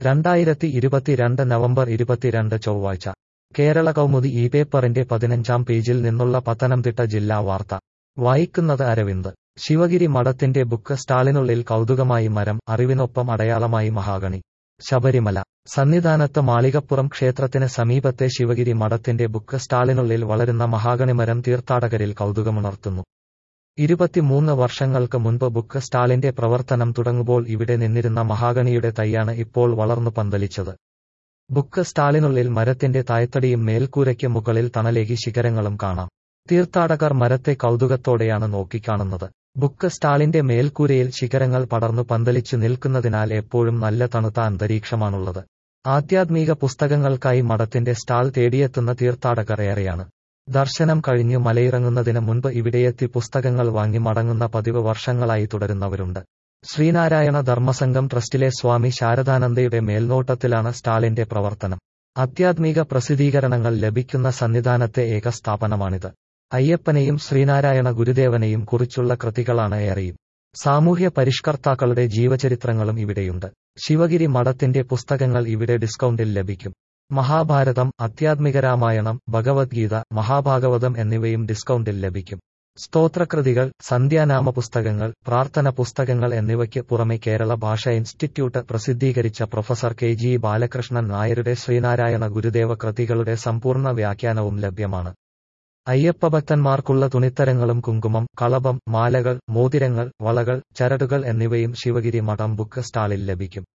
രണ്ടായിരത്തി ഇരുപത്തിരണ്ട് നവംബർ ഇരുപത്തിരണ്ട് ചൊവ്വാഴ്ച കേരള കൗമുദി ഈ പേപ്പറിന്റെ പതിനഞ്ചാം പേജിൽ നിന്നുള്ള പത്തനംതിട്ട ജില്ലാ വാർത്ത വായിക്കുന്നത് അരവിന്ദ് ശിവഗിരി മഠത്തിന്റെ ബുക്ക് സ്റ്റാളിനുള്ളിൽ കൗതുകമായി മരം അറിവിനൊപ്പം അടയാളമായി മഹാഗണി ശബരിമല സന്നിധാനത്ത് മാളികപ്പുറം ക്ഷേത്രത്തിന് സമീപത്തെ ശിവഗിരി മഠത്തിന്റെ ബുക്ക് സ്റ്റാളിനുള്ളിൽ വളരുന്ന മഹാഗണിമരം തീർത്ഥാടകരിൽ കൗതുകമുണർത്തുന്നു ഇരുപത്തിമൂന്ന് വർഷങ്ങൾക്ക് മുൻപ് ബുക്ക് സ്റ്റാളിന്റെ പ്രവർത്തനം തുടങ്ങുമ്പോൾ ഇവിടെ നിന്നിരുന്ന മഹാഗണിയുടെ തൈയാണ് ഇപ്പോൾ വളർന്നു പന്തലിച്ചത് ബുക്ക് സ്റ്റാളിനുള്ളിൽ മരത്തിന്റെ തായ്തടിയും മേൽക്കൂരയ്ക്ക് മുകളിൽ തണലേകി ശിഖരങ്ങളും കാണാം തീർത്ഥാടകർ മരത്തെ കൗതുകത്തോടെയാണ് നോക്കിക്കാണുന്നത് ബുക്ക് സ്റ്റാളിന്റെ മേൽക്കൂരയിൽ ശിഖരങ്ങൾ പടർന്നു പന്തലിച്ചു നിൽക്കുന്നതിനാൽ എപ്പോഴും നല്ല തണുത്ത അന്തരീക്ഷമാണുള്ളത് ആധ്യാത്മിക പുസ്തകങ്ങൾക്കായി മഠത്തിന്റെ സ്റ്റാൾ തേടിയെത്തുന്ന തീർത്ഥാടകർ ഏറെയാണ് ദർശനം കഴിഞ്ഞു മലയിറങ്ങുന്നതിന് മുൻപ് ഇവിടെയെത്തി പുസ്തകങ്ങൾ വാങ്ങി മടങ്ങുന്ന പതിവ് വർഷങ്ങളായി തുടരുന്നവരുണ്ട് ശ്രീനാരായണ ധർമ്മസംഘം ട്രസ്റ്റിലെ സ്വാമി ശാരദാനന്ദയുടെ മേൽനോട്ടത്തിലാണ് സ്റ്റാളിന്റെ പ്രവർത്തനം ആധ്യാത്മിക പ്രസിദ്ധീകരണങ്ങൾ ലഭിക്കുന്ന സന്നിധാനത്തെ ഏക സ്ഥാപനമാണിത് അയ്യപ്പനെയും ശ്രീനാരായണ ഗുരുദേവനെയും കുറിച്ചുള്ള കൃതികളാണ് ഏറെയും സാമൂഹ്യ പരിഷ്കർത്താക്കളുടെ ജീവചരിത്രങ്ങളും ഇവിടെയുണ്ട് ശിവഗിരി മഠത്തിന്റെ പുസ്തകങ്ങൾ ഇവിടെ ഡിസ്കൗണ്ടിൽ ലഭിക്കും മഹാഭാരതം അത്യാത്മിക രാമായണം ഭഗവത്ഗീത മഹാഭാഗവതം എന്നിവയും ഡിസ്കൗണ്ടിൽ ലഭിക്കും സ്തോത്രകൃതികൾ സന്ധ്യാനാമ പുസ്തകങ്ങൾ പ്രാർത്ഥന പുസ്തകങ്ങൾ എന്നിവയ്ക്ക് പുറമെ കേരള ഭാഷ ഇൻസ്റ്റിറ്റ്യൂട്ട് പ്രസിദ്ധീകരിച്ച പ്രൊഫസർ കെ ജി ബാലകൃഷ്ണൻ നായരുടെ ശ്രീനാരായണ ഗുരുദേവ കൃതികളുടെ സമ്പൂർണ്ണ വ്യാഖ്യാനവും ലഭ്യമാണ് അയ്യപ്പ ഭക്തന്മാർക്കുള്ള തുണിത്തരങ്ങളും കുങ്കുമം കളഭം മാലകൾ മോതിരങ്ങൾ വളകൾ ചരടുകൾ എന്നിവയും ശിവഗിരി മഠം ബുക്ക് സ്റ്റാളിൽ ലഭിക്കും